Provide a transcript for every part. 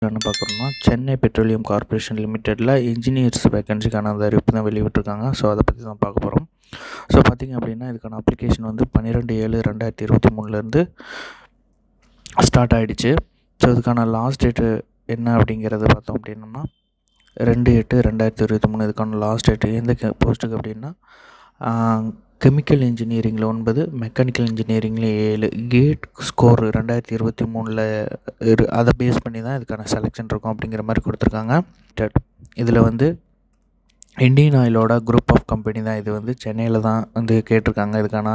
என்ன பார்க்குறோம்னா Chennai petroleum corporation லிமிட்டெடில் இன்ஜினியர்ஸ் வேகன்சிக்கான அந்த அறிவிப்பு தான் வெளியிட்டிருக்காங்க ஸோ அதை பற்றி தான் பார்க்க போகிறோம் ஸோ பார்த்திங்க அப்படின்னா இதுக்கான அப்ளிகேஷன் வந்து பன்னிரெண்டு ஏழு ரெண்டாயிரத்தி இருபத்தி மூணுலேருந்து ஸ்டார்ட் ஆகிடுச்சு ஸோ இதுக்கான லாஸ்ட் டேட்டு என்ன அப்படிங்கிறத பார்த்தோம் அப்படின்னம்னா ரெண்டு எட்டு ரெண்டாயிரத்தி இருபத்தி மூணு இதுக்கான லாஸ்ட் டேட்டு எந்த போஸ்ட்டுக்கு அப்படின்னா கெமிக்கல் இன்ஜினியரிங்கில் ஒன்பது மெக்கானிக்கல் இன்ஜினியரிங்கில் ஏழு கேட் ஸ்கோர் ரெண்டாயிரத்தி இருபத்தி மூணில் இரு அதை பேஸ் பண்ணி தான் இதுக்கான செலெக்ஷன் இருக்கும் அப்படிங்கிற மாதிரி கொடுத்துருக்காங்க இதில் வந்து இண்டியன் ஆயிலோட குரூப் ஆஃப் கம்பெனி தான் இது வந்து சென்னையில் தான் வந்து கேட்டிருக்காங்க இதுக்கான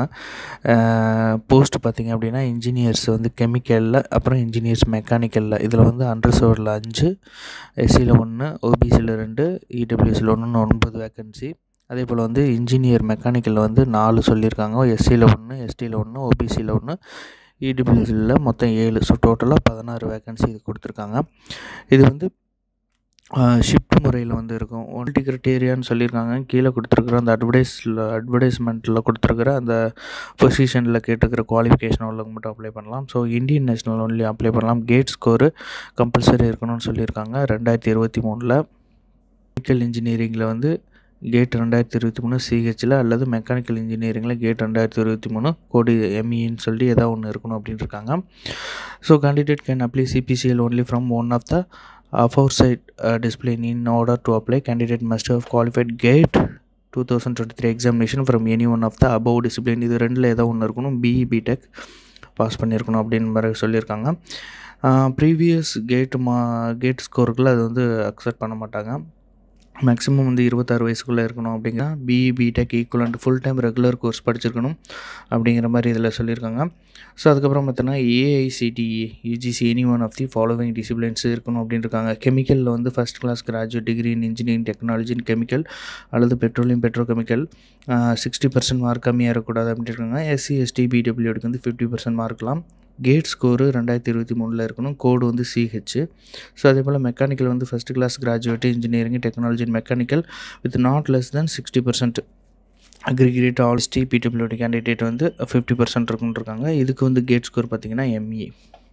போஸ்ட் பார்த்திங்க அப்படின்னா இன்ஜினியர்ஸ் வந்து கெமிக்கலில் அப்புறம் இன்ஜினியர்ஸ் மெக்கானிக்கலில் இதில் வந்து அண்டர்சோரில் அஞ்சு எஸ்சியில் ஒன்று ஓபிசியில் ரெண்டு இடபிள்யூசியில் ஒன்று ஒன்பது வேக்கன்சி அதே போல் வந்து இன்ஜினியர் மெக்கானிக்கலில் வந்து நாலு சொல்லியிருக்காங்க எஸ்சியில் ஒன்று எஸ்டியில் ஒன்று ஓபிசியில் ஒன்று இடபிள்யூசியில் மொத்தம் ஏழு ஸோ டோட்டலாக பதினாறு வேக்கன்சி இது கொடுத்துருக்காங்க இது வந்து ஷிஃப்ட் முறையில் வந்து இருக்கும் ஒன்டி கிரிட்டேரியான்னு சொல்லியிருக்காங்க கீழே கொடுத்துருக்குற அந்த அட்வர்டைஸில் அட்வர்டைஸ்மெண்ட்டில் கொடுத்துருக்குற அந்த பொசிஷனில் கேட்டுக்கிற குவாலிஃபிகேஷன் உள்ளவங்க மட்டும் அப்ளை பண்ணலாம் so Indian national only apply பண்ணலாம் கேட் ஸ்கோரு கம்பல்சரி இருக்கணும்னு சொல்லியிருக்காங்க ரெண்டாயிரத்தி இருபத்தி மூணில் மெக்கானிக்கல் இன்ஜினியரிங்கில் வந்து கேட் ரெண்டாயிரத்தி இருபத்தி மூணு சிஹெச்சில் அல்லது மெக்கானிக்கல் இன்ஜினியரிங்கில் கேட் ரெண்டாயிரத்தி இருபத்தி மூணு கோடி எம்இன்னு சொல்லி ஏதாவது ஒன்று இருக்கணும் அப்படின்னு இருக்காங்க so candidate can apply CPCL only from one of the aforesaid display in order to apply candidate must have qualified GATE two thousand twenty three examination from any one of the above discipline இது ரெண்டில் ஏதோ ஒன்று இருக்கணும் BE BTech pass பண்ணியிருக்கணும் அப்படின்னு மாதிரி சொல்லியிருக்காங்க previous GATE மா கேட் ஸ்கோருக்குள்ள அது வந்து அக்செப்ட் பண்ண மாட்டாங்க மேக்ஸிமம் வந்து இருபத்தாறு வயசுக்குள்ளே இருக்கணும் அப்படிங்கிற BE BTech equivalent full time regular course படிச்சிருக்கணும் அப்படிங்கிற மாதிரி இதில் சொல்லியிருக்காங்க ஸோ அதுக்கப்புறம் பார்த்தோன்னா AICTE UGC any one of the following disciplines இருக்கணும் அப்படின்னு இருக்காங்க கெமிக்கலில் வந்து first class graduate degree in engineering technology in chemical அல்லது petroleum petro chemical sixty percent mark கம்மியாக இருக்கக்கூடாது அப்படின்னு இருக்காங்க எஸ்சி எஸ்டி பிடபிள்யூடிக்கு வந்து ஃபிஃப்டி பர்சன்ட் மார்க்லாம் கேட் ஸ்கோரு ரெண்டாயிரத்தி இருபத்தி மூணில் இருக்கணும் கோடு வந்து சிஹெச் ஸோ அதே போல் மெக்கானிக்கல் வந்து first class graduate engineering technology mechanical with not less then sixty percent aggregate ஆல்ஸ்டி பிடபிள்யூடி கேண்டிடேட் வந்து ஃபிஃப்டி பர்சன்ட் இருக்குன்னு இருக்காங்க இதுக்கு வந்து கேட் ஸ்கோர் பார்த்திங்கன்னா ME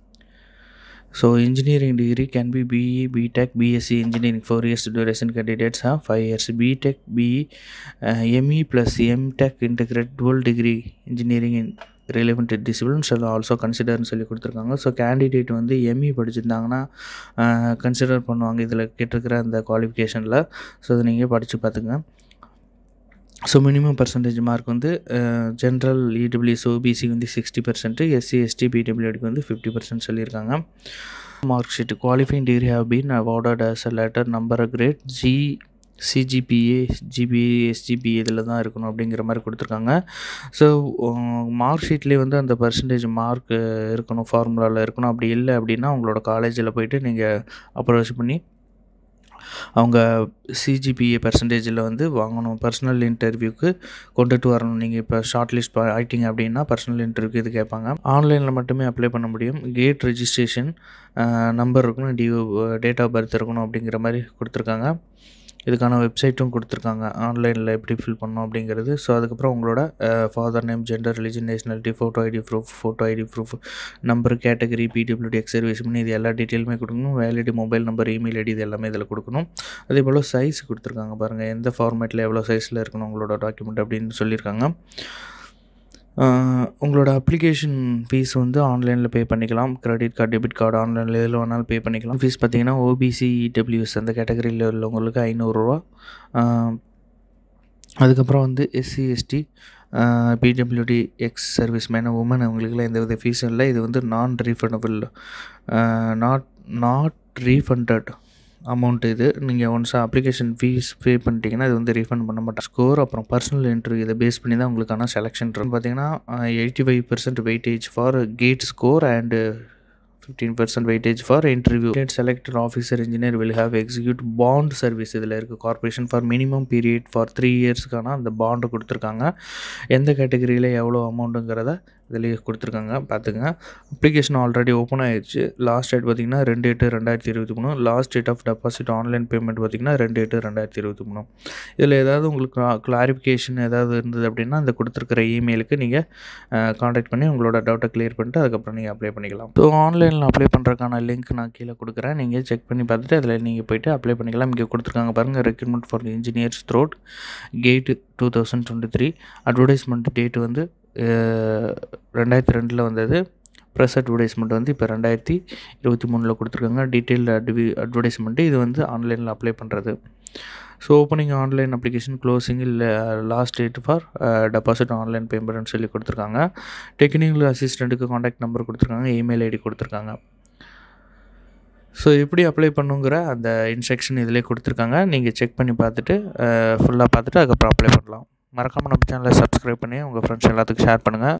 so engineering degree can be BE BTech BSc engineering four years duration candidates of five years BTech BE ME plus MTech integrate dual degree engineering in relevant disciplines also கன்சிடர்னு சொல்லி கொடுத்துருக்காங்க so candidate வந்து ME படிச்சிருந்தாங்கன்னா consider பண்ணுவாங்க இதில் கேட்டிருக்கிற அந்த குவாலிஃபிகேஷனில் so அதை நீங்கள் படித்து பார்த்துங்க ஸோ மினிமம் பர்சன்டேஜ் மார்க் வந்து ஜென்ரல் இடபிள்யூஎஸ் ஓபிசி வந்து சிக்ஸ்டி பர்சன்ட் எஸ்சி எஸ்டி பிடபிள்யூடிக்கு வந்து ஃபிஃப்டி பர்சன்ட் சொல்லியிருக்காங்க mark sheet qualifying degree have been awarded as a letter number grade G CGPA GPA SGP இதில் தான் இருக்கணும் அப்படிங்கிற மாதிரி கொடுத்துருக்காங்க ஸோ மார்க் ஷீட்லேயே வந்து அந்த பர்சன்டேஜ் மார்க் இருக்கணும் ஃபார்முலாவில் இருக்கணும் அப்படி இல்லை அப்படின்னா உங்களோட காலேஜில் போயிட்டு நீங்கள் அப்ரோச் பண்ணி அவங்க சிஜிபிஏ பர்சன்டேஜில் வந்து வாங்கணும் பர்சனல் இன்டர்வியூக்கு கொண்டுட்டு வரணும் நீங்கள் இப்போ ஷார்ட் லிஸ்ட் ஆகிட்டீங்க அப்படின்னா பர்சனல் இன்டர்வியூக்கு இது கேட்பாங்க ஆன்லைனில் மட்டுமே அப்ளை பண்ண முடியும் கேட் ரெஜிஸ்ட்ரேஷன் நம்பர் இருக்கணும் டியூ டேட் ஆஃப் பர்த் இருக்கணும் அப்படிங்கிற மாதிரி கொடுத்துருக்காங்க இதுக்கான வெப்சைட்டும் கொடுத்துருக்காங்க ஆன்லைனில் எப்படி ஃபில் பண்ணணும் அப்படிங்கிறது ஸோ அதுக்கப்புறம் உங்களோட father name gender religion nationality photo ID proof photo ID proof number category பிடபிள்யூடி எக்ஸர்வேஸ் பண்ணி இது எல்லா டீட்டெயிலுமே கொடுக்கணும் வேலிடி மொபைல் நம்பர் இமெயில் ஐடி இது எல்லாமே இதில் கொடுக்கணும் அதே போல் சைஸ் கொடுத்துருக்காங்க பாருங்கள் எந்த ஃபார்மேட்டில் எவ்வளோ சைஸில் இருக்கணும் உங்களோட டாக்குமெண்ட் அப்படின்னு சொல்லியிருக்காங்க உங்களோட அப்ளிகேஷன் ஃபீஸ் வந்து ஆன்லைனில் பே பண்ணிக்கலாம் கிரெடிட் கார்டு டெபிட் கார்டு ஆன்லைனில் எதில் வேணாலும் பே பண்ணிக்கலாம் ஃபீஸ் பார்த்தீங்கன்னா ஓபிசி இடபிள்யூஎஸ் அந்த கேட்டகரியில் உள்ளவங்களுக்கு ஐநூறுரூவா அதுக்கப்புறம் வந்து எஸ்சி எஸ்டி பிடபிள்யூடி எக்ஸ் சர்வீஸ் மேன் உமன் அவங்களுக்குலாம் எந்த வித ஃபீஸும் இல்லை இது வந்து non refundable not not refunded amount இது நீங்கள் ஒன்ஸ் அப்ளிகேஷன் ஃபீஸ் பே பண்ணிட்டீங்கன்னா இது வந்து ரீஃபண்ட் பண்ண மாட்டேன் ஸ்கோர் அப்புறம் பர்சனல் இன்டர்வியூ இதை பேஸ் பண்ணி தான் உங்களுக்கான செலெக்ஷன் இருக்கும் பார்த்தீங்கன்னா eighty five percent weightage for GATE score and fifteen percent weightage for interview GATE selected officer engineer will have execute bond service இதில் இருக்குது corporation for minimum period for three இயர்ஸ்க்கான அந்த பாண்டு கொடுத்துருக்காங்க எந்த கேட்டகரியில் எவ்வளோ அமௌண்ட்டுங்கிறத இதுலேயே கொடுத்துருக்காங்க பார்த்துங்க அப்ளிகேஷன் ஆல்ரெடி ஓப்பன் ஆயிடுச்சு லாஸ்ட் டேட் பார்த்திங்கன்னா ரெண்டு எட்டு ரெண்டாயிரத்தி இருபத்தி மூணு last date of deposit online payment பார்த்திங்கன்னா ரெண்டு எட்டு ரெண்டாயிரத்தி இருபத்தி மூணு இதில் ஏதாவது உங்களுக்கு கிளாரிஃபிகேஷன் ஏதாவது இருந்தது அப்படின்னா அந்த கொடுத்துருக்கிற இமெயிலுக்கு நீங்கள் காண்டாக்ட் பண்ணி உங்களோட டவுட்டை கிளியர் பண்ணிட்டு அதுக்கப்புறம் நீங்கள் அப்ளை பண்ணிக்கலாம் ஸோ ஆன்லைனில் ஆன்லைனில் அப்ளை பண்ணுறதுக்கான லிங்க் நான் கீழே கொடுக்குறேன் நீங்கள் செக் பண்ணி பார்த்துட்டு அதில் நீங்கள் போய்ட்டு அப்ளை பண்ணிக்கலாம் இங்கே கொடுத்துருக்காங்க பாருங்கள் recruitment for engineers through GATE two thousand twenty three advertisement date வந்து ரெண்டாயிரத்தி ரெண்டில் வந்தது ப்ரெஸ் அட்வர்டைஸ்மெண்ட் வந்து இப்போ ரெண்டாயிரத்தி இருபத்தி மூணில் கொடுத்துருக்காங்க டீட்டெயில் அட்வி அட்வர்டைஸ்மெண்ட்டு இது வந்து ஆன்லைனில் அப்ளை பண்ணுறது so opening online application closing இல்லை last date for deposit online பேமெண்ட்னு சொல்லி கொடுத்துருக்காங்க டெக்னிக்கல் அசிஸ்டண்ட்டுக்கு காண்டாக்ட் நம்பர் கொடுத்துருக்காங்க இமெயில் ஐடி கொடுத்துருக்காங்க ஸோ எப்படி அப்ளை பண்ணுங்கிற அந்த இன்ஸ்ட்ரக்ஷன் இதிலே கொடுத்துருக்காங்க நீங்கள் செக் பண்ணி பார்த்துட்டு ஃபுல்லாக பார்த்துட்டு அதுக்கப்புறம் அப்ளை பண்ணலாம் மறக்காமல் நம்ம சேனலை சப்ஸ்கிரைப் பண்ணி உங்கள் ஃப்ரெண்ட்ஸ் எல்லாத்துக்கும் ஷேர் பண்ணுங்கள்